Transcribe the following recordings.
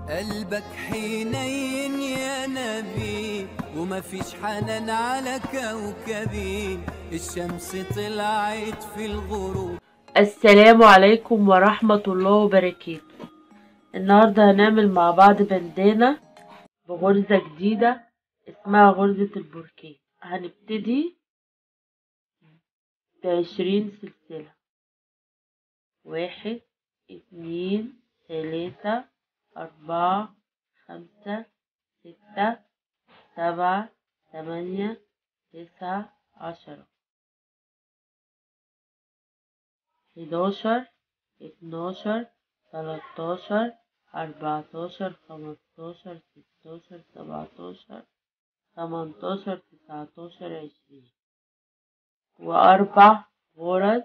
قلبك حنين يا نبي ومفيش حنان على كوكبي الشمس طلعت في الغروب السلام عليكم ورحمة الله وبركاته النهاردة هنعمل مع بعض بندانة بغرزة جديدة اسمها غرزة البوركيه هنبتدي بعشرين سلسلة واحد اتنين تلاتة أربعة خمسة ستة سبعة تمانية تسعة عشرة حداشر اتناشر تلاتاشر أربعتاشر خمستاشر ستاشر سبعتاشر تمنتاشر تسعتاشر عشرين وأربع غرز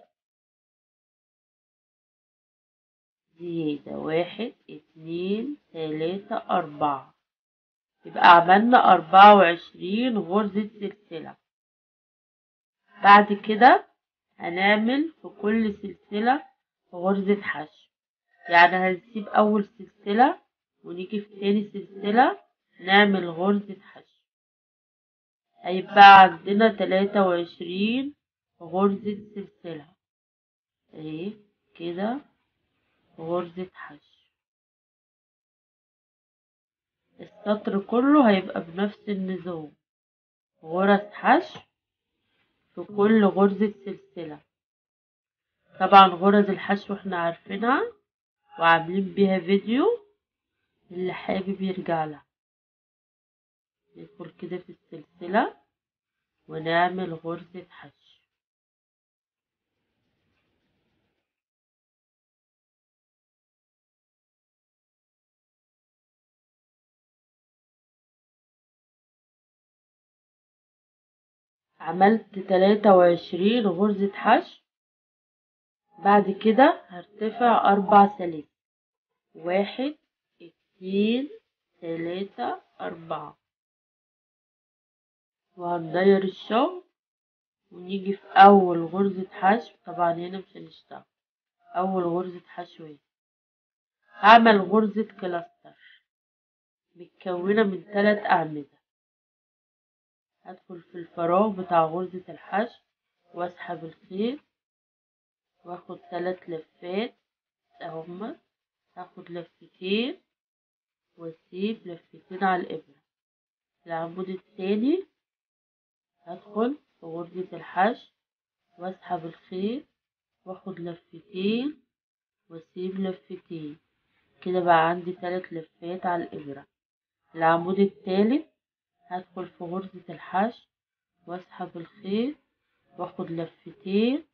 زيادة واحد اتنين تلاتة أربعة يبقى عملنا أربعة وعشرين غرزة سلسلة بعد كده هنعمل في كل سلسلة غرزة حشو يعني هنسيب أول سلسلة ونيجي في تاني سلسلة نعمل غرزة حشو هيبقى عندنا تلاتة وعشرين غرزة سلسلة اهي كده غرزة حشو السطر كله هيبقى بنفس النظام غرز حشو في كل غرزة سلسلة طبعا غرز الحشو احنا عارفينها وعاملين بيها فيديو اللي حابب يرجع لها ندخل كده في السلسلة ونعمل غرزة حشو عملت تلاتة وعشرين غرزة حشو بعد كده هرتفع أربع سلاسل واحد اتنين تلاتة أربعة وهندير الشغل ونيجي في أول غرزة حشو طبعا هنا مش هنشتغل أول غرزة حشو هنا هعمل غرزة كلاستر متكونة من تلات أعمدة هدخل في الفراغ بتاع غرزة الحشو واسحب الخيط واخد تلات لفات اهما هاخد لفتين واسيب لفتين على الابرة العمود التاني هدخل في غرزة الحشو واسحب الخيط واخد لفتين واسيب لفتين كده بقى عندي تلات لفات على الابرة العمود التالت هدخل في غرزة الحشو واسحب الخيط واخد لفتين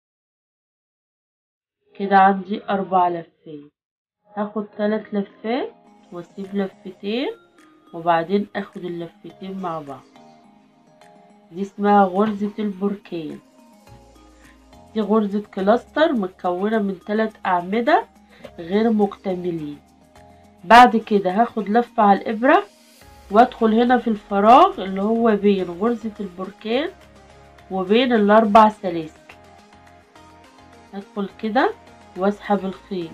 كده عندي اربع لفات هاخد تلات لفات واسيب لفتين وبعدين اخد اللفتين مع بعض دي اسمها غرزة البركان دي غرزة كلاستر متكونة من تلات أعمدة غير مكتملين بعد كده هاخد لفة على الإبرة وادخل هنا في الفراغ اللي هو بين غرزة البركان وبين الأربع سلاسل هدخل كده واسحب الخيط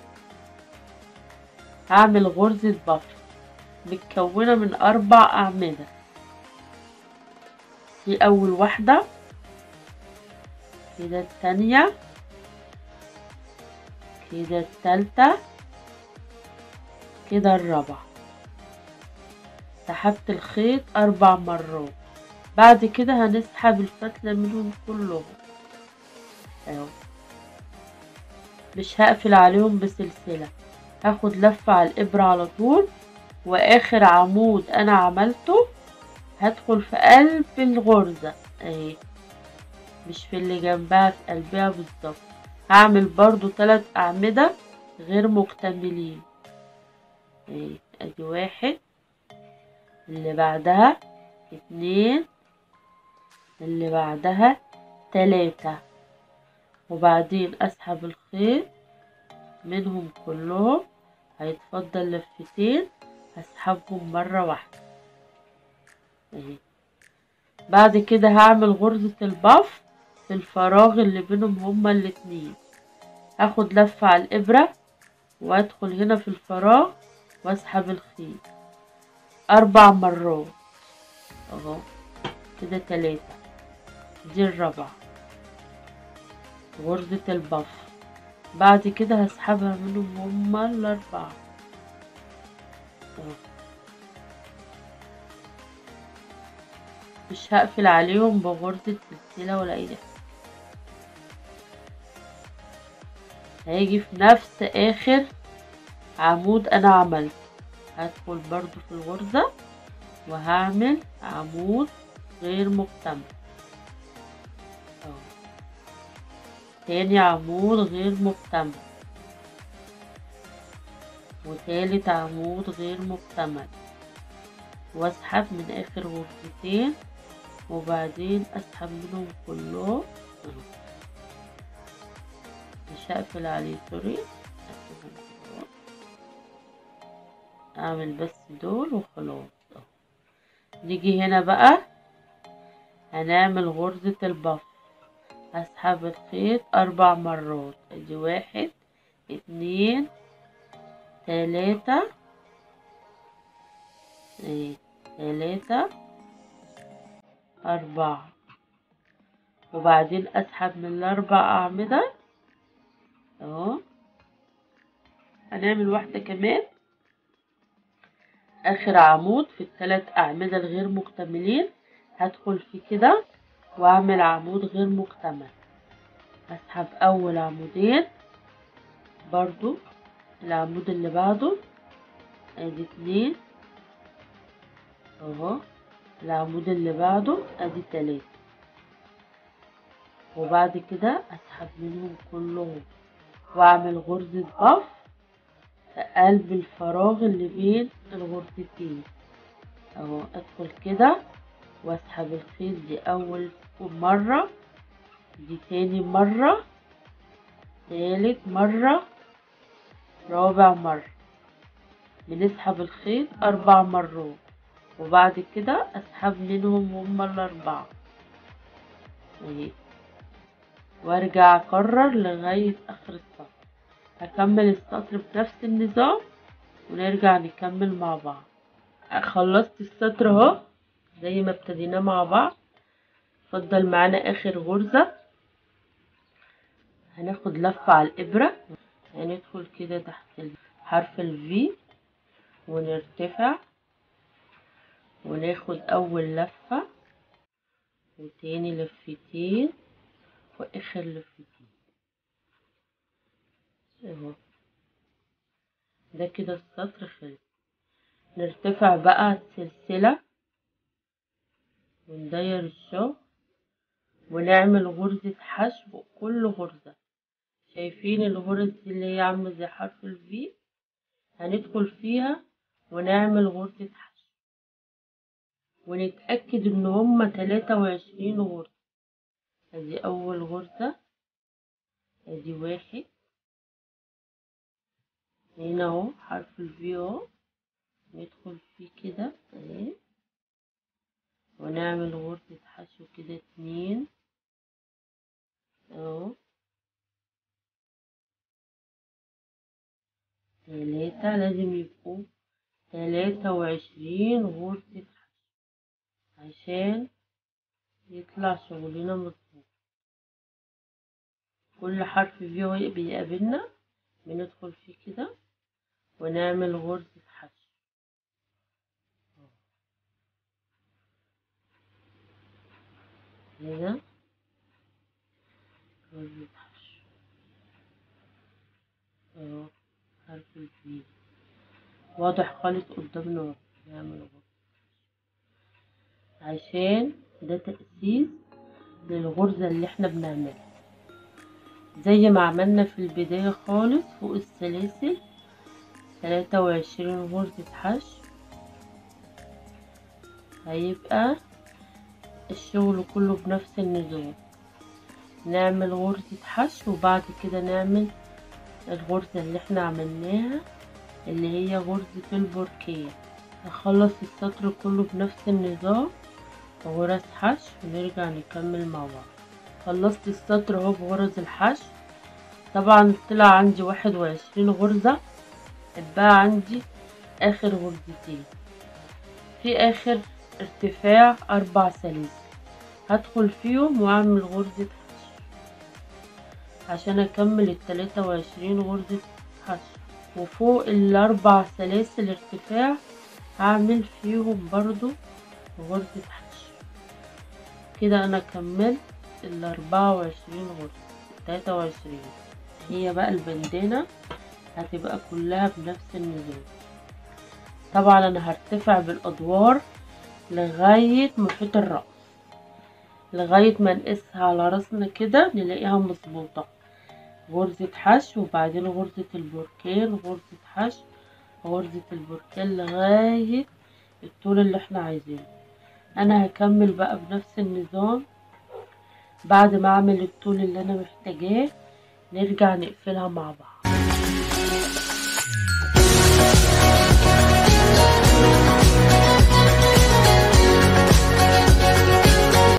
هعمل غرزة بفر متكونة من أربع أعمدة دي أول واحدة كده التانية كده التالتة كده الرابعة سحبت الخيط أربع مرات بعد كده هنسحب الفتلة منهم كلهم اهو مش هقفل عليهم بسلسلة هاخد لفة على الإبرة على طول وآخر عمود أنا عملته هدخل في قلب الغرزة اهي مش في اللي جنبها في قلبها بالظبط هعمل برضو تلات أعمدة غير مكتملين اهي ادي واحد اللي بعدها اتنين اللي بعدها تلاتة وبعدين اسحب الخيط منهم كلهم هيتفضل لفتين هسحبهم مرة واحدة اهي بعد كده هعمل غرزة البف في الفراغ اللي بينهم هما الاتنين هاخد لفة على الإبرة وادخل هنا في الفراغ واسحب الخيط اربع مرات اهو كده تلاتة دي الرابعة غرزة البف بعد كده هسحبها منهم هما الاربعة اهو مش هقفل عليهم بغرزة سلسلة ولا اي حاجة هيجي في نفس اخر عمود انا عملته هدخل برضو في الغرزة وهعمل عمود غير مكتمل اهو تاني عمود غير مكتمل وتالت عمود غير مكتمل واسحب من اخر غرزتين وبعدين اسحب منهم كلهم اهو مش هقفل عليه سوري هسيبهم كلهم. اعمل بس دول وخلاص اهو نيجي هنا بقى هنعمل غرزة البف هسحب الخيط اربع مرات ادي واحد اتنين تلاتة ايه تلاتة أربعة وبعدين أسحب من الأربع أعمدة أهو هنعمل واحدة كمان آخر عمود في التلات أعمدة الغير مكتملين هدخل فيه كده وأعمل عمود غير مكتمل أسحب أول عمودين برضو العمود اللي بعده ادي اتنين اهو العمود اللي بعده ادي تلاتة وبعد كده اسحب منهم كلهم واعمل غرزة بف في قلب الفراغ اللي بين الغرزتين اهو ادخل كده واسحب الخيط دي اول مرة دي تاني مرة تالت مرة رابع مرة بنسحب الخيط أربع مرات وبعد كده أسحب منهم هما الأربعة اهي وارجع أكرر لغاية آخر السطر هكمل السطر بنفس النظام ونرجع نكمل مع بعض خلصت السطر اهو زي ما ابتديناه مع بعض فضل معانا آخر غرزة هناخد لفة على الإبرة هندخل كده تحت حرف الفي ونرتفع وناخد أول لفة وتاني لفتين وآخر لفتين اهو ده كده السطر خلص نرتفع بقى سلسلة وندير الشغل ونعمل غرزة حشو كل غرزة شايفين الغرز دي اللي هي عاملة زي حرف الفي هندخل فيها ونعمل غرزة حشو ونتأكد ان هما تلاتة وعشرين غرزة ادي اول غرزة ادي واحد هنا اهو حرف الفي اهو ندخل فيه كده اهي ونعمل غرزة حشو كده اتنين اهو تلاتة لازم يبقوا تلاتة وعشرين غرزة حشو عشان يطلع شغلنا مظبوط كل حرف فيه بيقابلنا بندخل فيه كده ونعمل غرزة حشو هنا غرزة حشو اهو حرف الفي واضح خالص قدامنا اهو نعمل غرزة عشان ده تأسيس للغرزة اللي احنا بنعملها زي ما عملنا في البداية خالص فوق السلاسل تلاتة وعشرين غرزة حشو هيبقى الشغل كله بنفس النظام نعمل غرزة حشو وبعد كده نعمل الغرزة اللي احنا عملناها اللي هي غرزة البركية نخلص السطر كله بنفس النظام غرز حشو ونرجع نكمل مع بعض خلصت السطر اهو بغرز الحشو طبعا طلع عندي واحد وعشرين غرزة اتبقى عندي اخر غرزتين في اخر ارتفاع اربع سلاسل هدخل فيهم واعمل غرزة حشو عشان اكمل التلاتة وعشرين غرزة حشو وفوق الاربع سلاسل ارتفاع هعمل فيهم برضو غرزة حشو كده انا كملت الاربعة وعشرين غرزة التلاتة وعشرين هي بقى البندانة هتبقى كلها بنفس النظام طبعا انا هرتفع بالادوار لغاية محيط الرأس لغاية ما نقيسها على راسنا كده نلاقيها مظبوطة غرزة حشو وبعدين غرزة البركان غرزة حشو غرزة البركان لغاية الطول اللي احنا عايزينه انا هكمل بقى بنفس النظام بعد ما اعمل الطول اللي انا محتاجاه نرجع نقفلها مع بعض